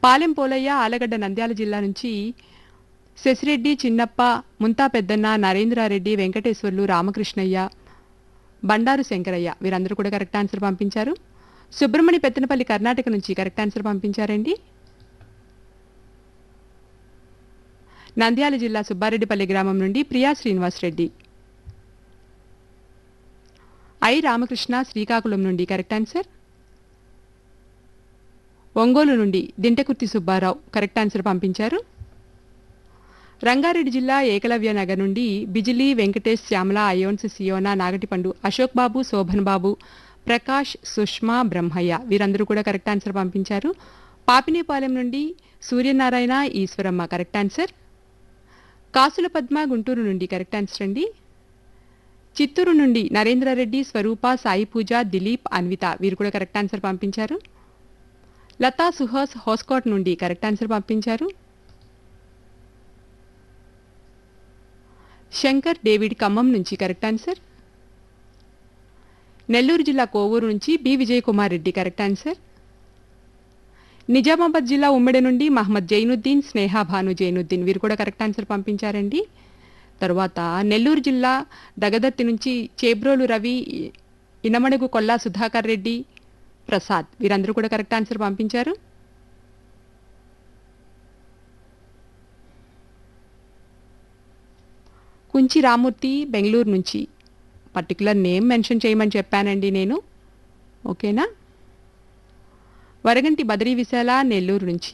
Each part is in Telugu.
పాలెం పోలయ్య ఆలగడ్డ నంద్యాల జిల్లా నుంచి శశిరెడ్డి చిన్నప్ప ముంతా పెద్దన్న నరేంద్రారెడ్డి వెంకటేశ్వర్లు రామకృష్ణయ్య బండారు శంకరయ్య వీరందరూ కూడా కరెక్ట్ ఆన్సర్ పంపించారు సుబ్రహ్మణ్య పెత్తనపల్లి కర్ణాటక నుంచి కరెక్ట్ ఆన్సర్ పంపించారండి నంద్యాల జిల్లా సుబ్బారెడ్డిపల్లి గ్రామం నుండి ప్రియా శ్రీనివాస్ రెడ్డి ఐ రామకృష్ణ శ్రీకాకుళం నుండి కరెక్ట్ ఆన్సర్ ఒంగోలు నుండి దింటకుర్తి సుబ్బారావు కరెక్ట్ ఆన్సర్ పంపించారు రంగారెడ్డి జిల్లా ఏకలవ్య నగర్ నుండి బిజిలీ వెంకటేష్ శ్యామల అయోన్స్ సియోనా నాగటిపండు అశోక్ బాబు శోభన్ బాబు ప్రకాష్ సుష్మా బ్రహ్మయ్య వీరందరూ కూడా కరెక్ట్ ఆన్సర్ పంపించారు పాపినేపాలెం నుండి సూర్యనారాయణ ఈశ్వరమ్మ కరెక్ట్ ఆన్సర్ కాసుల పద్మ గుంటూరు నుండి కరెక్ట్ ఆన్సర్ అండి చిత్తూరు నుండి నరేంద్రారెడ్డి స్వరూప సాయి పూజ దిలీప్ అన్విత వీరు కూడా కరెక్ట్ ఆన్సర్ పంపించారు లతా సుహాస్ హోస్కోట్ నుండి కరెక్ట్ ఆన్సర్ పంపించారు శంకర్ డేవిడ్ ఖమ్మం నుంచి కరెక్ట్ ఆన్సర్ నెల్లూరు జిల్లా కోవూరు నుంచి B Vijay Kumar Reddy correct answer Nizamabad జిల్లా ఉమ్మడి నుండి మహమ్మద్ జైనుద్దీన్ స్నేహ భాను జైనుద్దీన్ వీరు కూడా కరెక్ట్ ఆన్సర్ పంపించారండి తర్వాత నెల్లూరు జిల్లా దగదత్తి నుంచి చేబ్రోలు రవి ఇనమడుగు కొల్లా సుధాకర్ రెడ్డి ప్రసాద్ వీరందరూ కూడా కరెక్ట్ ఆన్సర్ పంపించారు కుంచి రామూర్తి బెంగళూరు నుంచి పర్టికులర్ నేమ్ మెన్షన్ చేయమని చెప్పానండి నేను ఓకేనా వరగంటి బదరీ విశాల నెల్లూరు నుంచి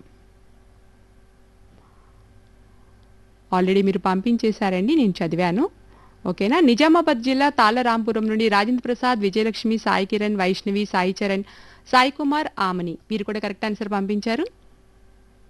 ఆల్రెడీ మీరు పంపించేశారండి నేను చదివాను ఓకేనా నిజామాబాద్ జిల్లా తాళరాంపురం నుండి రాజేంద్ర ప్రసాద్ విజయలక్ష్మి సాయి కిరణ్ వైష్ణవి సాయి చరణ్ సాయి కుమార్ ఆమని వీరు కూడా కరెక్ట్ ఆన్సర్ పంపించారు